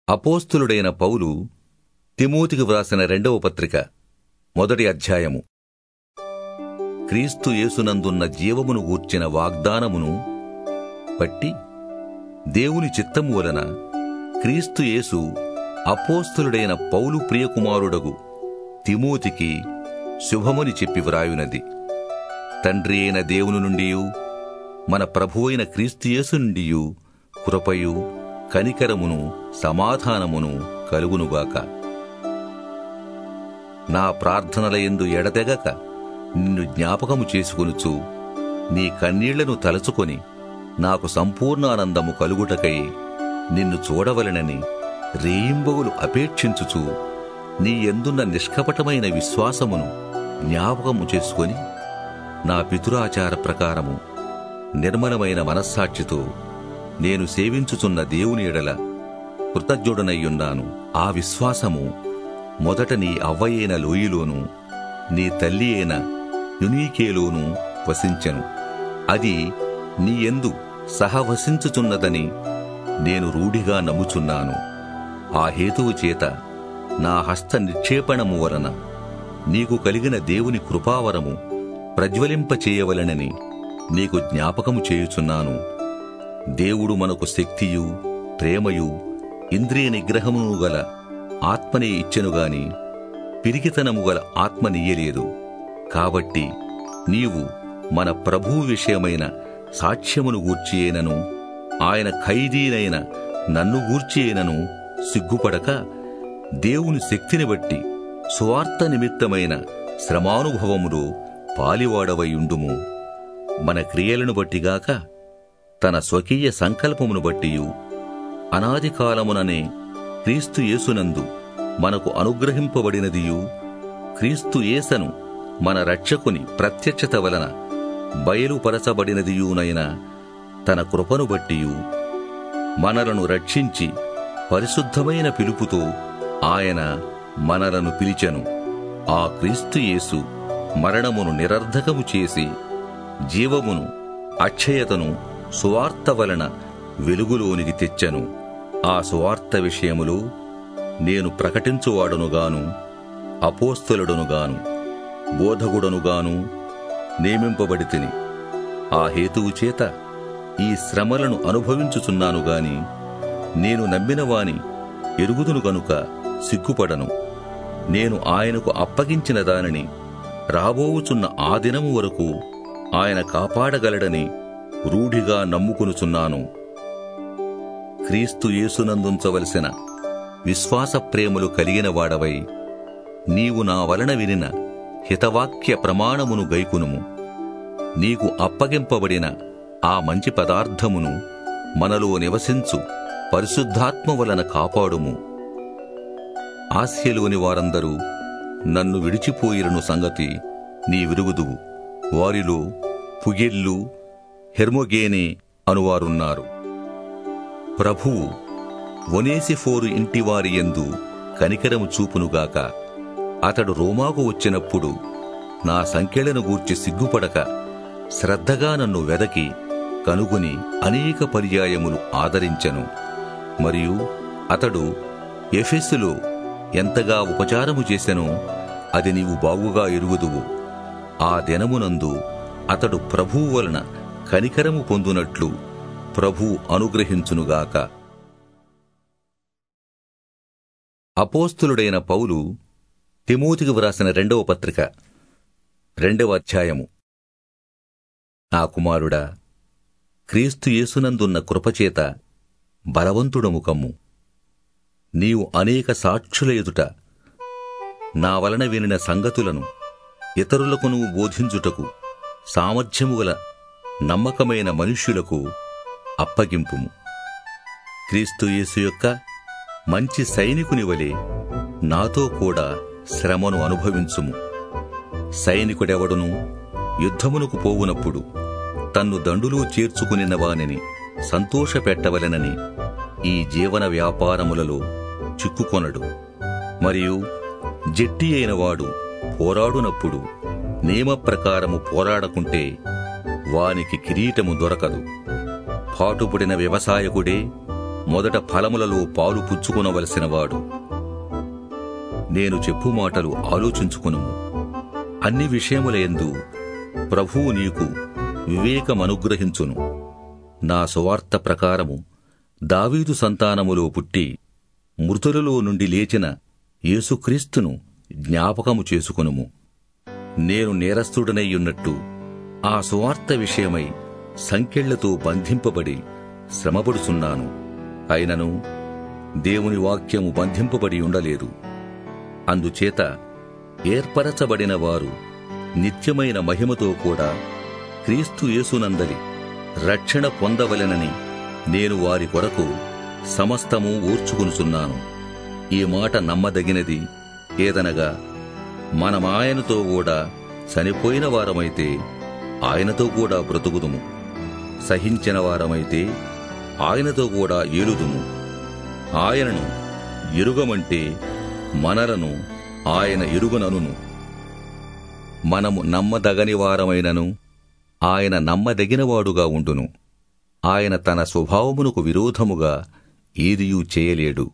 అపోస్తులుడైన పౌలు తిమోతికి వ్రాసిన రెండవ పత్రిక మొదటి అధ్యాయము క్రీస్తు యేసునందున్న జీవమును గూర్చిన వాగ్దానమును బట్టి దేవుని చిత్తము వలన క్రీస్తు యేసు అపోస్తులుడైన పౌలు ప్రియకుమారుడగు తిమోతికి శుభమని చెప్పి వ్రాయునది తండ్రి అయిన దేవుని నుండియు మన ప్రభువైన క్రీస్తు యేసు నుండియు కృపయు కనికరమును సమాధానమును కలుగునుగాక నా ప్రార్థనల యందు ఎడతెగక నిన్ను జ్ఞాపకము చేసుకొనుచు నీ కన్నీళ్లను తలచుకొని నాకు సంపూర్ణానందము కలుగుటకై నిన్ను చూడవలెనని రేయింబగులు అపేక్షించుచు నీ ఎందున్న నిష్కపటమైన విశ్వాసమును జ్ఞాపకము చేసుకొని నా పితురాచార ప్రకారము నిర్మలమైన మనస్సాక్షితో నేను సేవించుచున్న దేవుని ఎడల కృతజ్ఞుడనయ్యున్నాను ఆ విశ్వాసము మొదట నీ అవ్వయైన లోయలోను నీ తల్లి అయిన యునీకేలోను వసించెను అది నీ ఎందు సహవసించుచున్నదని నేను రూఢిగా నమ్ముచున్నాను ఆ హేతువు చేత నా హస్త నిక్షేపణము వలన నీకు కలిగిన దేవుని కృపావరము ప్రజ్వలింపచేయవలెనని నీకు జ్ఞాపకము చేయుచున్నాను దేవుడు మనకు శక్తియు ప్రేమయు ఇంద్రియ నిగ్రహమును గల ఆత్మనే ఇచ్చెను గాని పిరికితనము గల ఆత్మనియ్యలేదు కాబట్టి నీవు మన ప్రభువు విషయమైన సాక్ష్యమును గూర్చియేనను ఆయన ఖైదీనైన నన్ను గూర్చియేనను సిగ్గుపడక దేవుని శక్తిని బట్టి సువార్త నిమిత్తమైన శ్రమానుభవములో పాలివాడవయుండుము మన క్రియలను బట్టిగాక తన స్వకీయ సంకల్పమును బట్టియు అనాది కాలముననే క్రీస్తు యేసునందు మనకు అనుగ్రహింపబడినదియు క్రీస్తు యేసను మన రక్షకుని ప్రత్యక్షత వలన బయలుపరచబడినదియునైన తన కృపను బట్టియు మనలను రక్షించి పరిశుద్ధమైన పిలుపుతో ఆయన మనలను పిలిచెను ఆ క్రీస్తు యేసు మరణమును నిరర్ధకము చేసి జీవమును అక్షయతను సువార్త వలన వెలుగులోనికి తెచ్చెను ఆ సువార్త విషయములో నేను ప్రకటించువాడునుగాను అపోస్తలుడనుగాను బోధకుడనుగాను నియమింపబడి తిని ఆ హేతువు చేత ఈ శ్రమలను అనుభవించుచున్నాను గాని నేను నమ్మిన వాని ఎరుగుదును గనుక సిగ్గుపడను నేను ఆయనకు అప్పగించిన దానిని రాబోవుచున్న ఆ దినము వరకు ఆయన కాపాడగలడని రూఢిగా నమ్ముకునుచున్నాను క్రీస్తు యేసునందుంచవలసిన విశ్వాస ప్రేమలు కలిగిన వాడవై నీవు నా వలన వినిన హితవాక్య ప్రమాణమును గైకునుము నీకు అప్పగింపబడిన ఆ మంచి పదార్థమును మనలో నివసించు పరిశుద్ధాత్మ వలన కాపాడుము ఆస్యలోని వారందరూ నన్ను విడిచిపోయిరను సంగతి నీ విరుగుదువు వారిలో పుగిళ్ళు హెర్మొగేనే అనువారున్నారు ప్రభువు ఒనేసిఫోరు ఇంటివారి యందు కనికరము చూపునుగాక అతడు రోమాకు వచ్చినప్పుడు నా సంఖ్యలను గూర్చి సిగ్గుపడక శ్రద్ధగా నన్ను వెదకి కనుగొని అనేక పర్యాయములు ఆదరించెను మరియు అతడు ఎఫెస్సులో ఎంతగా ఉపచారము చేసెనో అది నీవు బాగుగా ఎరుగుదువు ఆ దినమునందు అతడు ప్రభువు వలన కనికరము పొందునట్లు ప్రభు అనుగ్రహించునుగాక అపోస్తులుడైన పౌలు తిమోతికి వ్రాసిన రెండవ పత్రిక రెండవ అధ్యాయము నా కుమారుడా క్రీస్తు యేసునందున్న కృపచేత బలవంతుడము కమ్ము నీవు అనేక సాక్షుల ఎదుట నా వలన వినిన సంగతులను ఇతరులకు నువ్వు బోధించుటకు సామర్థ్యము గల నమ్మకమైన మనుష్యులకు అప్పగింపుము క్రీస్తు యేసు యొక్క మంచి సైనికుని వలె నాతో కూడా శ్రమను అనుభవించుము సైనికుడెవడును యుద్ధమునకు పోవునప్పుడు తన్ను దండులో చేర్చుకునిన వానిని సంతోషపెట్టవలెనని ఈ జీవన వ్యాపారములలో చిక్కుకొనడు మరియు జట్టి అయినవాడు పోరాడునప్పుడు నియమ ప్రకారము పోరాడకుంటే వానికి కిరీటము దొరకదు పాటుపడిన వ్యవసాయకుడే మొదట ఫలములలో పాలు పుచ్చుకునవలసినవాడు నేను చెప్పు మాటలు ఆలోచించుకునుము అన్ని విషయములయందు ప్రభువు నీకు వివేకమనుగ్రహించును నా సువార్త ప్రకారము దావీదు సంతానములో పుట్టి మృతులలో నుండి లేచిన యేసుక్రీస్తును జ్ఞాపకము చేసుకొనుము నేను నేరస్తుడనయ్యున్నట్టు ఆ సువార్త విషయమై సంకెళ్లతో బంధింపబడి శ్రమపడుచున్నాను అయినను దేవుని వాక్యము బంధింపబడి ఉండలేదు అందుచేత ఏర్పరచబడిన వారు నిత్యమైన మహిమతో కూడా క్రీస్తు యేసునందలి రక్షణ పొందవలెనని నేను వారి కొరకు సమస్తము ఓర్చుకునుచున్నాను ఈ మాట నమ్మదగినది ఏదనగా మనమాయనతో కూడా చనిపోయిన వారమైతే ఆయనతో కూడా బ్రతుకుదుము సహించిన వారమైతే ఆయనతో కూడా ఏలుదుము ఆయనను ఎరుగమంటే మనలను ఆయన ఎరుగననును మనము నమ్మదగని వారమైనను ఆయన నమ్మదగినవాడుగా ఉండును ఆయన తన స్వభావమునకు విరోధముగా ఏదియూ చేయలేడు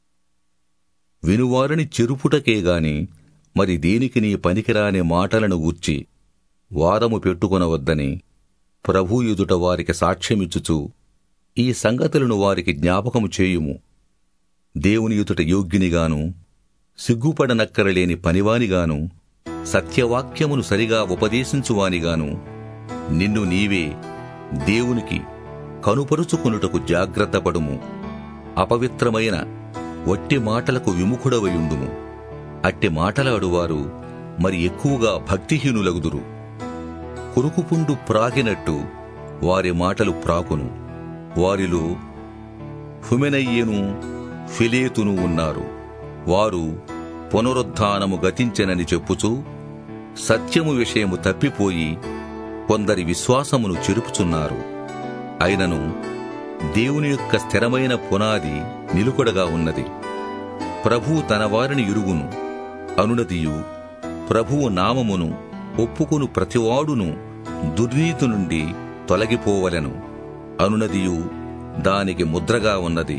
వినువారిని చెరుపుటకే గాని మరి దేనికి నీ పనికిరాని మాటలను గూర్చి వాదము పెట్టుకొనవద్దని ప్రభు ఎదుట వారికి సాక్ష్యమిచ్చుచు ఈ సంగతులను వారికి జ్ఞాపకము చేయుము దేవుని ఎదుట యోగ్యునిగాను సిగ్గుపడనక్కరలేని పనివానిగాను సత్యవాక్యమును సరిగా ఉపదేశించువానిగాను నిన్ను నీవే దేవునికి కనుపరుచుకొనుటకు జాగ్రత్తపడుము అపవిత్రమైన వట్టి మాటలకు విముఖుడవయుండుము అట్టి మాటలాడువారు మరి ఎక్కువగా భక్తిహీనులగుదురు కురుకుపుండు ప్రాగినట్టు వారి మాటలు ప్రాకును వారిలో హుమెనయ్యను ఫిలేతును ఉన్నారు వారు పునరుత్థానము గతించెనని చెప్పుచూ సత్యము విషయము తప్పిపోయి కొందరి విశ్వాసమును చెరుపుచున్నారు అయినను దేవుని యొక్క స్థిరమైన పునాది నిలుకడగా ఉన్నది ప్రభువు తన వారిని ఇరుగును అనునదియు ప్రభువు నామమును ఒప్పుకును ప్రతివాడును దుర్నీతి నుండి తొలగిపోవలెను అనునదియు దానికి ముద్రగా ఉన్నది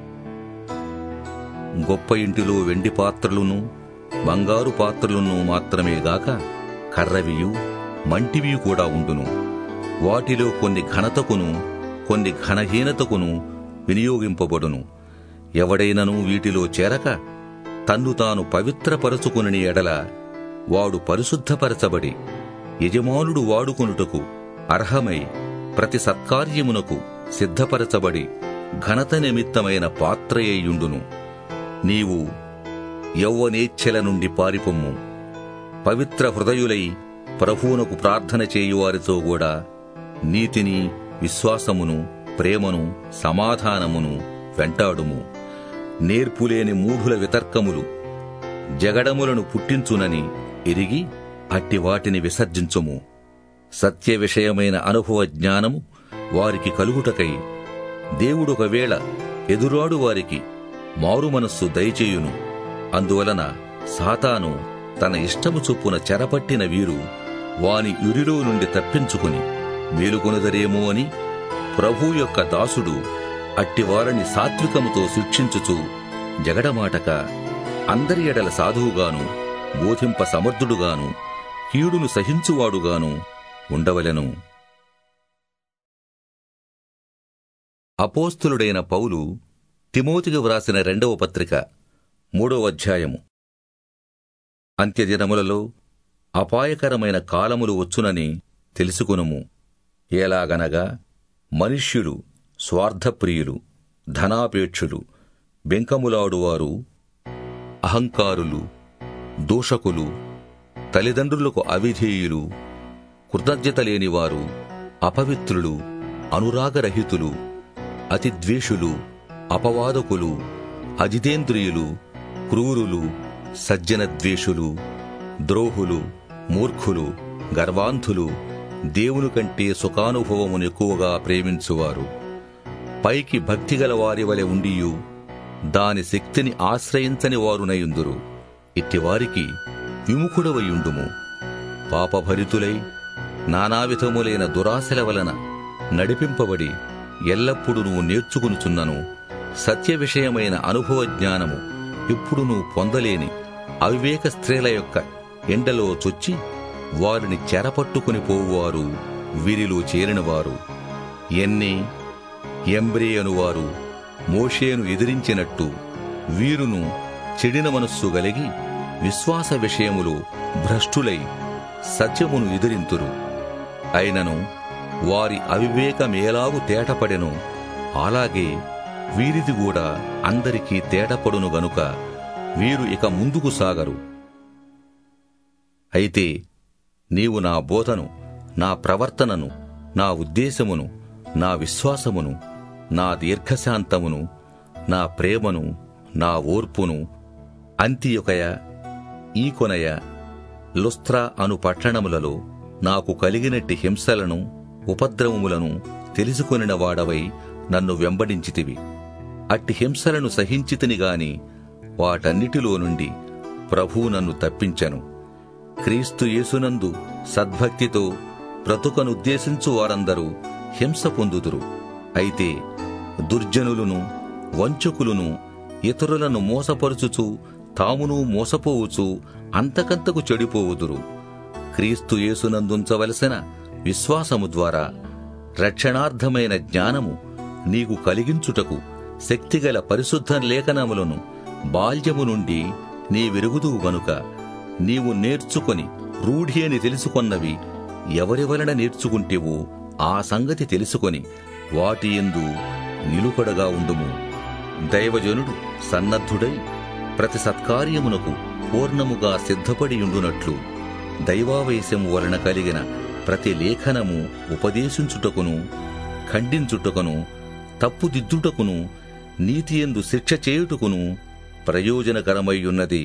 గొప్ప ఇంటిలో వెండి పాత్రలును బంగారు పాత్రలును మాత్రమే గాక కర్రవియు మంటివి కూడా ఉండును వాటిలో కొన్ని ఘనతకును కొన్ని ఘనహీనతకును వినియోగింపబడును ఎవడైనను వీటిలో చేరక తన్ను తాను పవిత్రపరచుకుని ఎడల వాడు పరిశుద్ధపరచబడి యజమానుడు వాడుకొనుటకు అర్హమై ప్రతి సత్కార్యమునకు సిద్ధపరచబడి ఘనత నిమిత్తమైన పాత్రయ్యుండును నీవు యౌవనేచ్ఛల నుండి పారిపొమ్ము పవిత్ర హృదయులై ప్రభువునకు ప్రార్థన చేయువారితో కూడా నీతిని విశ్వాసమును ప్రేమను సమాధానమును వెంటాడుము నేర్పులేని మూఢుల వితర్కములు జగడములను పుట్టించునని ఎరిగి అట్టి వాటిని విసర్జించుము సత్య విషయమైన అనుభవ జ్ఞానము వారికి కలుగుటకై దేవుడొకవేళ ఎదురాడు వారికి మారు మనస్సు దయచేయును అందువలన సాతాను తన ఇష్టము చొప్పున చెరపట్టిన వీరు వాని యురిలో నుండి తప్పించుకుని మేలుకొనుదరేమో అని ప్రభు యొక్క దాసుడు అట్టివారిని సాత్వికముతో శిక్షించుచు జగడమాటక అందరి ఎడల సాధువుగాను బోధింప సమర్థుడుగాను కీడును సహించువాడుగాను ఉండవలెను అపోస్తులుడైన పౌలు తిమోతికి వ్రాసిన రెండవ పత్రిక మూడవ అధ్యాయము అంత్యదినములలో అపాయకరమైన కాలములు వచ్చునని తెలుసుకునుము ఎలాగనగా మనుష్యులు స్వార్థప్రియులు ధనాపేక్షులు బెంకములాడువారు అహంకారులు దూషకులు తల్లిదండ్రులకు అవిధేయులు కృతజ్ఞత లేనివారు అపవిత్రులు అనురాగరహితులు అతిద్వేషులు అపవాదకులు అజితేంద్రియులు క్రూరులు సజ్జనద్వేషులు ద్రోహులు మూర్ఖులు గర్వాంధులు దేవుని కంటే సుఖానుభవమును ఎక్కువగా ప్రేమించువారు పైకి భక్తిగల వారి వలె ఉండియు దాని శక్తిని ఆశ్రయించని వారునయుందురు ఇట్టివారికి విముఖుడవయుండుము పాపభరితులై నానావిధములైన దురాశల వలన నడిపింపబడి ఎల్లప్పుడూ నువ్వు నేర్చుకునుచున్నను సత్య విషయమైన అనుభవ జ్ఞానము ఇప్పుడు నువ్వు పొందలేని అవివేక స్త్రీల యొక్క ఎండలో చొచ్చి వారిని చెరపట్టుకుని పోవువారు వీరిలో చేరినవారు ఎన్ని ఎంబ్రే అనువారు మోషేను ఎదిరించినట్టు వీరును చెడిన మనస్సు గలిగి విశ్వాస విషయములు భ్రష్టులై సత్యమును ఎదిరింతురు అయినను వారి అవివేకమేలాగు తేటపడెను అలాగే వీరిది కూడా అందరికీ తేటపడును గనుక వీరు ఇక ముందుకు సాగరు అయితే నీవు నా బోధను నా ప్రవర్తనను నా ఉద్దేశమును నా విశ్వాసమును నా దీర్ఘశాంతమును నా ప్రేమను నా ఓర్పును అంతియొకయ ఈకొనయ లుస్త్రా అను పట్టణములలో నాకు కలిగినట్టి హింసలను ఉపద్రవములను తెలుసుకొనిన వాడవై నన్ను వెంబడించితివి అట్టి హింసలను సహించితిని గాని వాటన్నిటిలో నుండి ప్రభువు నన్ను తప్పించెను క్రీస్తు యేసునందు సద్భక్తితో బ్రతుకనుద్దేశించు వారందరూ హింస పొందుదురు అయితే దుర్జనులను వంచకులను ఇతరులను మోసపరుచుచు తామును మోసపోవుచు అంతకంతకు చెడిపోవుదురు క్రీస్తు యేసునందుంచవలసిన విశ్వాసము ద్వారా రక్షణార్థమైన జ్ఞానము నీకు కలిగించుటకు శక్తిగల పరిశుద్ధ లేఖనములను బాల్యము నుండి నీ వెరుగుదువు గనుక నీవు నేర్చుకొని రూఢి అని తెలుసుకొన్నవి ఎవరి వలన నేర్చుకుంటేవో ఆ సంగతి తెలుసుకొని వాటి ఎందు నిలుకడగా ఉండుము దైవజనుడు సన్నద్ధుడై ప్రతి సత్కార్యమునకు పూర్ణముగా సిద్ధపడి ఉండునట్లు దైవావేశము వలన కలిగిన ప్రతి లేఖనము ఉపదేశించుటకును ఖండించుటకును తప్పుదిద్దుటకును నీతియందు శిక్ష చేయుటకును ప్రయోజనకరమయ్యున్నది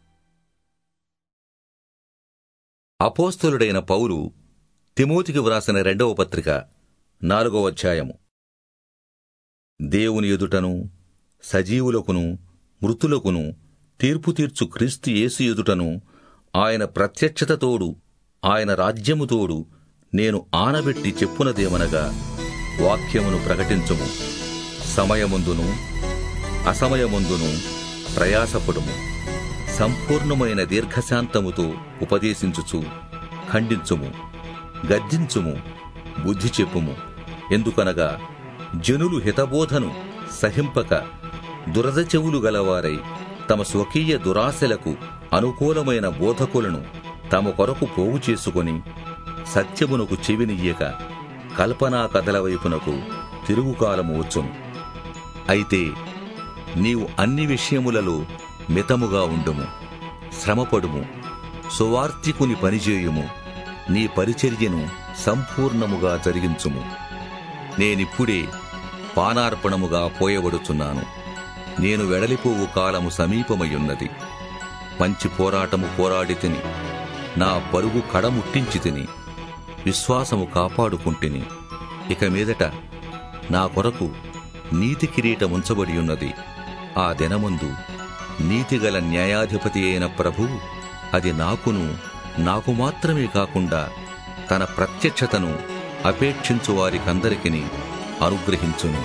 అపోస్తలుడైన పౌలు తిమోతికి వ్రాసిన రెండవ పత్రిక నాలుగవ అధ్యాయము దేవుని ఎదుటను సజీవులకును మృతులకును తీర్పు తీర్చు క్రీస్తు యేసు ఎదుటను ఆయన ప్రత్యక్షతతోడు ఆయన రాజ్యముతోడు నేను ఆనబెట్టి చెప్పునదేమనగా వాక్యమును ప్రకటించుము సమయముందును అసమయముందును ప్రయాసపడుము సంపూర్ణమైన దీర్ఘశాంతముతో ఉపదేశించుచు ఖండించుము గద్దించుము బుద్ధి చెప్పుము ఎందుకనగా జనులు హితబోధను సహింపక దురద చెవులు గలవారై తమ స్వకీయ దురాశలకు అనుకూలమైన బోధకులను తమ కొరకు పోగు చేసుకొని సత్యమునకు చెవినియ్యక కల్పనా కథల వైపునకు తిరుగుకాలము వచ్చును అయితే నీవు అన్ని విషయములలో మితముగా ఉండుము శ్రమపడుము సువార్తికుని పనిచేయుము నీ పరిచర్యను సంపూర్ణముగా జరిగించుము నేనిప్పుడే పానార్పణముగా పోయబడుచున్నాను నేను వెడలిపోవు కాలము సమీపమయ్యున్నది మంచి పోరాటము పోరాడి తిని నా పరుగు కడముట్టించి తిని విశ్వాసము కాపాడుకుంటుని ఇక మీదట నా కొరకు నీతి కిరీటముంచబడి ఉన్నది ఆ దినమందు నీతిగల న్యాయాధిపతి అయిన ప్రభువు అది నాకును నాకు మాత్రమే కాకుండా తన ప్రత్యక్షతను అపేక్షించు వారికందరికిని అనుగ్రహించును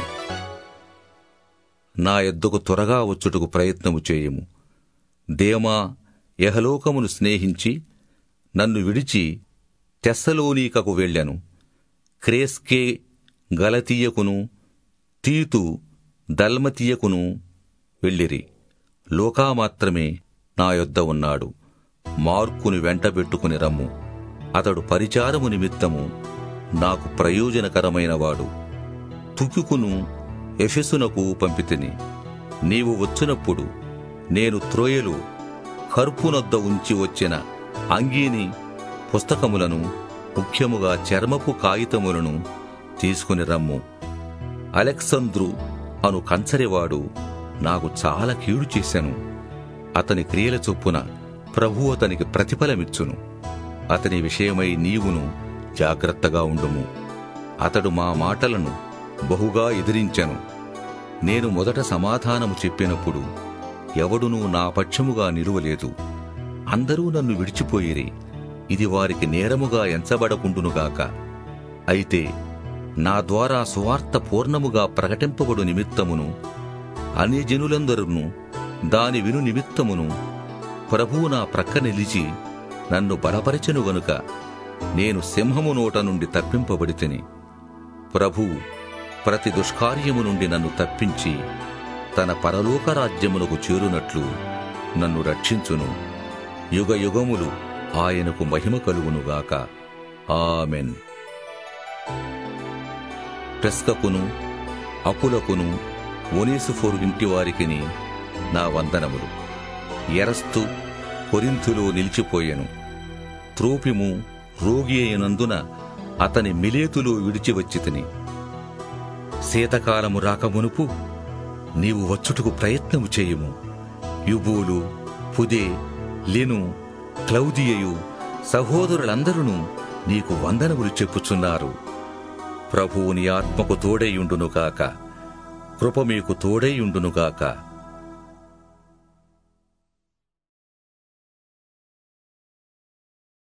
నా ఎద్దుకు త్వరగా వచ్చుటకు ప్రయత్నము చేయము దేమా యహలోకమును స్నేహించి నన్ను విడిచి తెస్సలోనీకకు వెళ్ళెను క్రేస్కే గలతీయకును తీతు దల్మతీయకును వెళ్ళిరి లోకా మాత్రమే నా యొద్ద ఉన్నాడు మార్కుని వెంటబెట్టుకుని రమ్ము అతడు పరిచారము నిమిత్తము నాకు ప్రయోజనకరమైనవాడు తుకికును ఎఫెసునకు పంపితిని నీవు వచ్చినప్పుడు నేను త్రోయలు కర్పునొద్ద ఉంచి వచ్చిన అంగీని పుస్తకములను ముఖ్యముగా చర్మపు కాగితములను తీసుకుని రమ్ము అలెక్సంద్రు అను కంచరివాడు నాకు చాలా కీడు చేశాను అతని క్రియల చొప్పున ప్రభు అతనికి ప్రతిఫలమిచ్చును అతని విషయమై నీవును జాగ్రత్తగా ఉండుము అతడు మా మాటలను బహుగా ఎదిరించెను నేను మొదట సమాధానము చెప్పినప్పుడు ఎవడునూ నా పక్షముగా నిలువలేదు అందరూ నన్ను విడిచిపోయిరి ఇది వారికి నేరముగా ఎంచబడకుండునుగాక అయితే నా ద్వారా సువార్త పూర్ణముగా ప్రకటింపబడు నిమిత్తమును అన్యజనులందరూ దాని విను నిమిత్తమును ప్రభువు నా ప్రక్క నిలిచి నన్ను బలపరచెను గనుక నేను సింహము నోట నుండి తప్పింపబడి తిని ప్రభువు ప్రతి దుష్కార్యము నుండి నన్ను తప్పించి తన పరలోక రాజ్యమునకు చేరునట్లు నన్ను రక్షించును యుగ యుగములు ఆయనకు మహిమ కలుగునుగాక ఆమెన్ పెస్కకును అకులకును ఒనేసుఫోరు ఇంటి వారికిని నా వందనములు ఎరస్తు కొరింథులో నిలిచిపోయెను త్రోపిము రోగి అయినందున అతని మిలేతులో విడిచి వచ్చి తిని శీతకాలము రాకమునుపు నీవు వచ్చుటకు ప్రయత్నము చేయుము యుబూలు పుదే లెను క్లౌదియయు సహోదరులందరూ నీకు వందనములు చెప్పుచున్నారు ప్రభువుని ఆత్మకు తోడైయుండునుగాక కృప మీకు తోడైయుండునుగాక